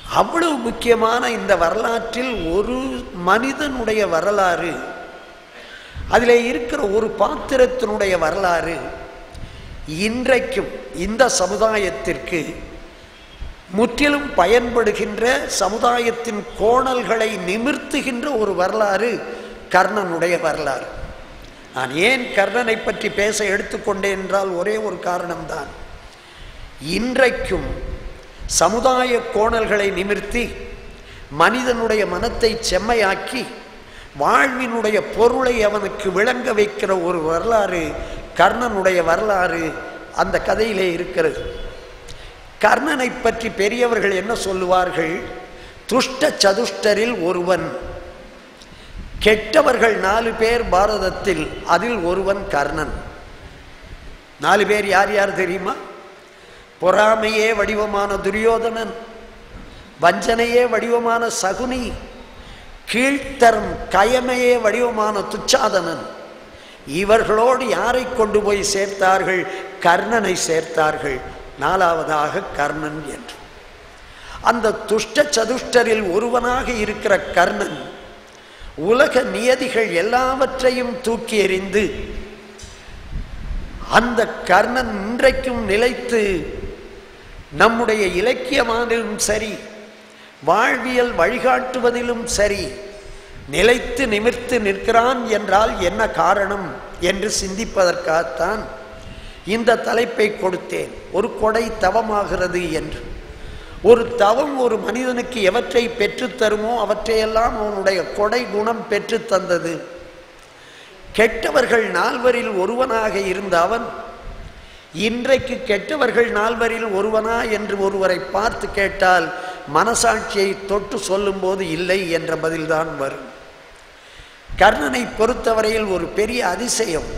அவ்வளவு முக்கியமான இந்த வரலாற்றில் ஒரு மனிதனுடைய வரலாறு அதில் இருக்கிற ஒரு பாத்திரத்தினுடைய வரலாறு இன்றைக்கும் இந்த சமுதாயத்திற்கு முற்றிலும் பயன்படுகின்ற சமுதாயத்தின் கோணல்களை நிமிர்த்துகின்ற ஒரு வரலாறு கர்ணனுடைய வரலாறு நான் ஏன் கர்ணனை பற்றி பேச எடுத்துக்கொண்டேன் என்றால் ஒரே ஒரு காரணம்தான் இன்றைக்கும் சமுதாய கோணல்களை நிமிர்த்தி மனிதனுடைய மனத்தை செம்மையாக்கி வாழ்வினுடைய பொருளை அவனுக்கு விளங்க வைக்கிற ஒரு வரலாறு கர்ணனுடைய வரலாறு அந்த கதையிலே இருக்கிறது கர்ணனை பற்றி பெரியவர்கள் என்ன சொல்லுவார்கள் துஷ்ட சதுஷ்டரில் ஒருவன் கெட்டவர்கள் நாலு பேர் பாரதத்தில் அதில் ஒருவன் கர்ணன் நாலு பேர் யார் யார் தெரியுமா பொறாமையே வடிவமான துரியோதனன் வஞ்சனையே வடிவமான சகுனி கீழ்த்தரம் கயமையே வடிவமான துச்சாதனன் இவர்களோடு யாரை கொண்டு போய் சேர்த்தார்கள் கர்ணனை சேர்த்தார்கள் நாலாவதாக கர்ணன் என்று அந்த துஷ்ட சதுஷ்டரில் ஒருவனாக இருக்கிற கர்ணன் உலக நியதிகள் எல்லாவற்றையும் தூக்கி எறிந்து அந்த கர்ணன் இன்றைக்கும் நிலைத்து நம்முடைய இலக்கியமானிலும் சரி வாழ்வியல் வழிகாட்டுவதிலும் சரி நிலைத்து நிமிர்த்து நிற்கிறான் என்றால் என்ன காரணம் என்று சிந்திப்பதற்காகத்தான் இந்த தலைப்பை கொடுத்தேன் ஒரு கொடை தவமாகிறது என்று ஒரு தவம் ஒரு மனிதனுக்கு எவற்றை பெற்றுத் தருமோ அவற்றையெல்லாம் அவனுடைய கொடை குணம் பெற்றுத் தந்தது கெட்டவர்கள் நால்வரில் ஒருவனாக இருந்த அவன் இன்றைக்கு கெட்டவர்கள் நால்வரில் ஒருவனா என்று ஒருவரை பார்த்து கேட்டால் மனசாட்சியை தொட்டு சொல்லும்போது இல்லை என்ற பதில்தான் வரும் கர்ணனை பொறுத்தவரையில் ஒரு பெரிய அதிசயம்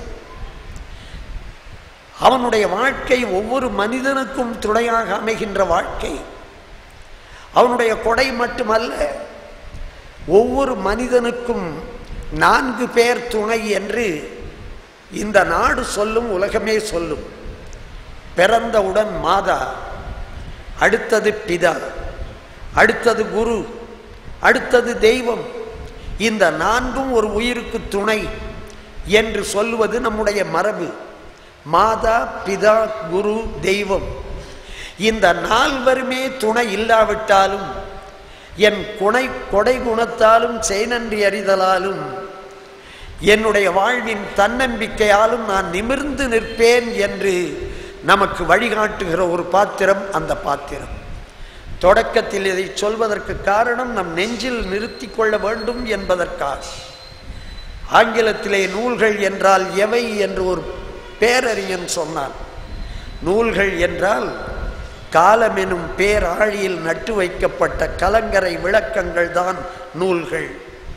அவனுடைய வாழ்க்கை ஒவ்வொரு மனிதனுக்கும் துணையாக அமைகின்ற வாழ்க்கை அவனுடைய கொடை மட்டுமல்ல ஒவ்வொரு மனிதனுக்கும் நான்கு பேர் துணை என்று இந்த நாடு சொல்லும் உலகமே சொல்லும் பிறந்தவுடன் மாதா அடுத்தது பிதா அடுத்தது குரு அடுத்தது தெய்வம் இந்த நான்கும் ஒரு உயிருக்கு துணை என்று சொல்லுவது நம்முடைய மரபு மாதா பிதா குரு தெய்வம் இந்த நால்வருமே துணை இல்லாவிட்டாலும் என் குணை கொடை குணத்தாலும் செய்நன்றி அறிதலாலும் என்னுடைய வாழ்வின் தன்னம்பிக்கையாலும் நான் நிமிர்ந்து நிற்பேன் என்று நமக்கு வழிகாட்டுகிற ஒரு பாத்திரம் அந்த பாத்திரம் தொடக்கத்தில் இதை சொல்வதற்கு காரணம் நம் நெஞ்சில் நிறுத்தி கொள்ள வேண்டும் என்பதற்காக ஆங்கிலத்திலே நூல்கள் என்றால் எவை என்று ஒரு பேரறிஞன் சொன்னான் நூல்கள் என்றால் காலமெனும் பேராழியில் நட்டு வைக்கப்பட்ட கலங்கரை விளக்கங்கள் தான் நூல்கள்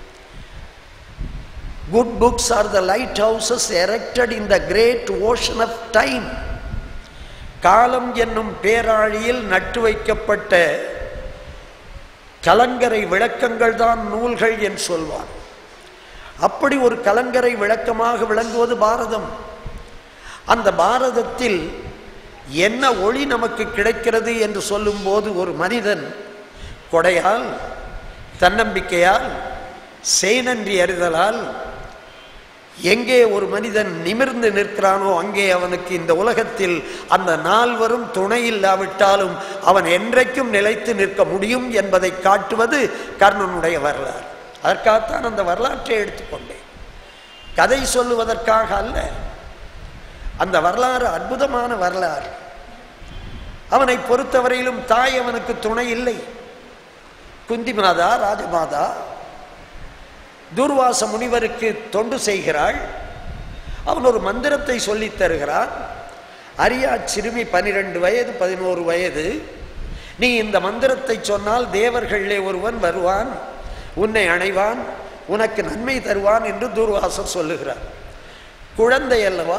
good books are the lighthouses erected in the great ocean of time காலம் என்னும் பேராழியில் நட்டு வைக்கப்பட்ட கலங்கரை விளக்கங்கள் தான் நூல்கள் என்று சொல்வார் அப்படி ஒரு கலங்கரை விளக்கமாக விளங்குவது பாரதம் அந்த பாரதத்தில் என்ன ஒளி நமக்கு கிடைக்கிறது என்று சொல்லும்போது ஒரு மனிதன் கொடையால் தன்னம்பிக்கையால் செய்நன்றி அறிதலால் எங்கே ஒரு மனிதன் நிமிர்ந்து நிற்கிறானோ அங்கே அவனுக்கு இந்த உலகத்தில் அந்த நால்வரும் துணை இல்லாவிட்டாலும் அவன் என்றைக்கும் நிலைத்து நிற்க முடியும் என்பதை காட்டுவது கர்ணனுடைய வரலாறு அதற்காகத்தான் அந்த வரலாற்றை எடுத்துக்கொண்டேன் கதை சொல்லுவதற்காக அல்ல அந்த வரலாறு அற்புதமான வரலாறு அவனை பொறுத்தவரையிலும் தாய் அவனுக்கு துணை இல்லை குந்தி மாதா ராஜமாதா துர்வாச முனிவருக்கு தொண்டு செய்கிறாள் அவன் ஒரு மந்திரத்தை சொல்லித் தருகிறான் அரியா சிறுமி பனிரெண்டு வயது பதினோரு வயது நீ இந்த மந்திரத்தை சொன்னால் தேவர்களிலே ஒருவன் வருவான் உன்னை அணைவான் உனக்கு நன்மை தருவான் என்று துர்வாசர் சொல்லுகிறார் குழந்தை அல்லவா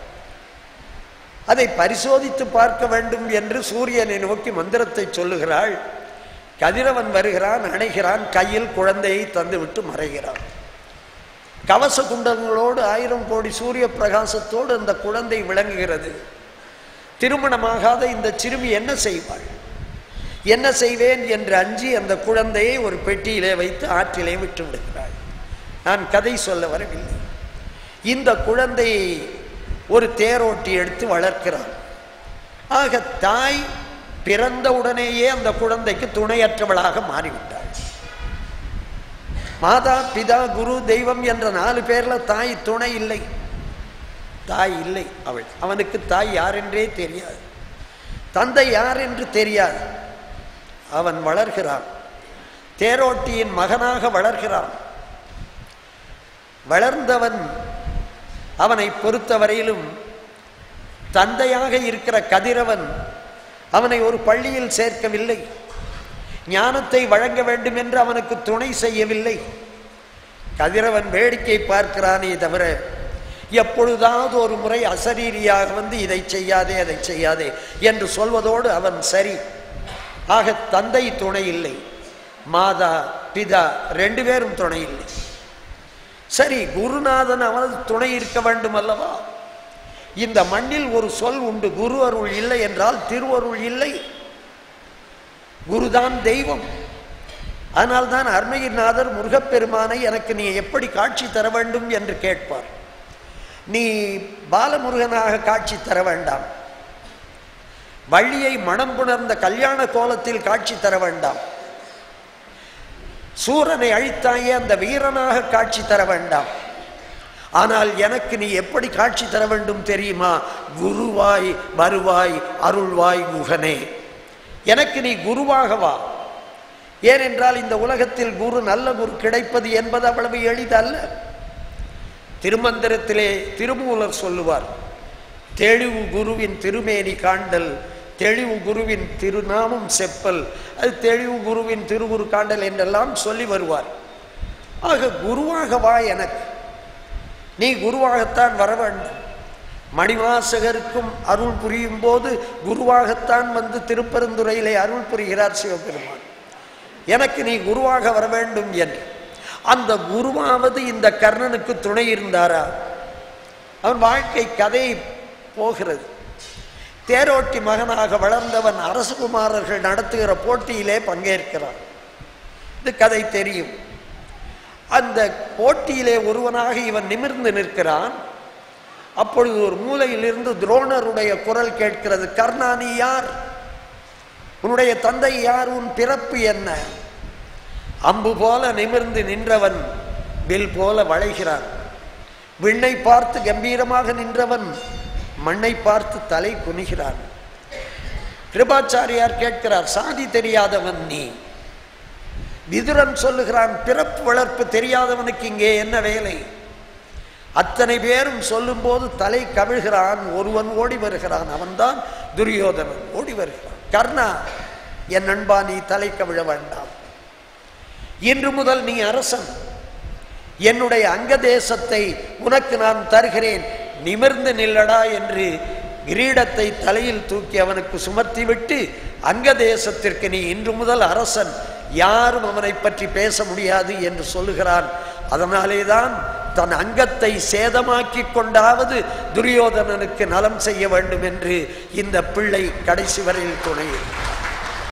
அதை பரிசோதித்து பார்க்க வேண்டும் என்று சூரியனை நோக்கி மந்திரத்தை சொல்லுகிறாள் கதிரவன் வருகிறான் அணைகிறான் கையில் குழந்தையை தந்துவிட்டு மறைகிறான் கவச குண்டங்களோடு ஆயிரம் கோடி சூரிய பிரகாசத்தோடு அந்த குழந்தை விளங்குகிறது திருமணமாகாத இந்த சிறுமி என்ன செய்வாள் என்ன செய்வேன் என்று அஞ்சி அந்த குழந்தையை ஒரு பெட்டியிலே வைத்து ஆற்றிலே விட்டு விடுகிறாள் நான் கதை சொல்ல வரவில்லை இந்த குழந்தையை ஒரு தேரோட்டி எடுத்து வளர்க்கிறான் ஆக தாய் பிறந்த உடனேயே அந்த குழந்தைக்கு துணையற்றவளாக மாறிவிட்டாள் மாதா பிதா குரு தெய்வம் என்ற நாலு பேர்ல தாய் துணை இல்லை தாய் இல்லை அவள் அவனுக்கு தாய் யார் என்றே தெரியாது தந்தை யார் என்று தெரியாது அவன் வளர்கிறான் தேரோட்டியின் மகனாக வளர்கிறான் வளர்ந்தவன் அவனை பொறுத்தவரையிலும் தந்தையாக இருக்கிற கதிரவன் அவனை ஒரு பள்ளியில் சேர்க்கவில்லை ஞானத்தை வழங்க வேண்டும் என்று அவனுக்கு துணை செய்யவில்லை கதிரவன் வேடிக்கை பார்க்கிறானே தவிர எப்பொழுதாவது ஒரு முறை அசரீரியாக வந்து இதை செய்யாதே அதை செய்யாதே என்று சொல்வதோடு அவன் சரி ஆக தந்தை துணை இல்லை மாதா பிதா ரெண்டு பேரும் துணை இல்லை சரி குருநாதன் அவனது துணை இருக்க வேண்டும் அல்லவா இந்த மண்ணில் ஒரு சொல் உண்டு குரு அருள் இல்லை என்றால் திருவருள் இல்லை குருதான் தெய்வம் அதனால்தான் அருணகிரிநாதர் முருகப்பெருமானை எனக்கு நீ எப்படி காட்சி தர வேண்டும் என்று கேட்பார் நீ பாலமுருகனாக காட்சி தர வேண்டாம் வள்ளியை மனம் புணர்ந்த கல்யாண கோலத்தில் காட்சி தர வேண்டாம் சூரனை அழித்தாயே அந்த வீரனாக காட்சி தர வேண்டாம் ஆனால் எனக்கு நீ எப்படி காட்சி தர வேண்டும் தெரியுமா குருவாய் வருவாய் அருள்வாய் குகனே எனக்கு நீ குருவாக வா ஏனென்றால் இந்த உலகத்தில் குரு நல்ல குரு கிடைப்பது என்பது அவ்வளவு எளிதல்ல திருமந்திரத்திலே திருமூலர் சொல்லுவார் தெளிவு குருவின் திருமேனி காண்டல் தெளிவு குருவின் திருநாமம் செப்பல் அது தெளிவு குருவின் திருகுரு காண்டல் என்றெல்லாம் சொல்லி வருவார் ஆக குருவாக வா எனக்கு நீ குருவாகத்தான் வர வேண்டும் மணிவாசகருக்கும் அருள் புரியும் போது குருவாகத்தான் வந்து திருப்பெருந்துறையிலே அருள் புரிகிறார் சிவபெருமான் எனக்கு நீ குருவாக வர வேண்டும் என்று அந்த குருவாவது இந்த கர்ணனுக்கு துணை இருந்தாரா அவன் வாழ்க்கை கதை போகிறது தேரோட்டி மகனாக வளர்ந்தவன் அரசகுமாரர்கள் நடத்துகிற போட்டியிலே பங்கேற்கிறான் இது கதை தெரியும் அந்த போட்டியிலே ஒருவனாக இவன் நிமிர்ந்து நிற்கிறான் அப்பொழுது ஒரு மூலையிலிருந்து துரோணருடைய குரல் கேட்கிறது கர்ணா நீ யார் உன்னுடைய தந்தை யார் உன் பிறப்பு என்ன அம்பு போல நிமிர்ந்து நின்றவன் வில் போல வளைகிறான் விண்ணை பார்த்து கம்பீரமாக நின்றவன் மண்ணை பார்த்து தலை குனிகிறான் கிருபாச்சாரியார் கேட்கிறார் சாதி தெரியாதவன் நீ விதுரன் சொல்லுகிறான் பிறப்பு வளர்ப்பு தெரியாதவனுக்கு இங்கே என்ன வேலை அத்தனை பேரும் சொல்லும்போது தலை கவிழ்கிறான் ஒருவன் ஓடி வருகிறான் அவன்தான் துரியோதனன் ஓடி வருகிறான் கர்ணா என் நண்பா நீ தலை கவிழ வேண்டாம் இன்று முதல் நீ அரசன் என்னுடைய அங்க தேசத்தை உனக்கு நான் தருகிறேன் நிமிர்ந்து நில்லடா என்று கிரீடத்தை தலையில் தூக்கி அவனுக்கு சுமத்திவிட்டு அங்க தேசத்திற்கு நீ இன்று முதல் அரசன் யாரும் அவனை பற்றி பேச முடியாது என்று சொல்லுகிறான் அதனாலே தான் தன் அங்கத்தை சேதமாக்கி கொண்டாவது துரியோதனனுக்கு நலம் செய்ய வேண்டும் என்று இந்த பிள்ளை கடைசி வரையில் துணை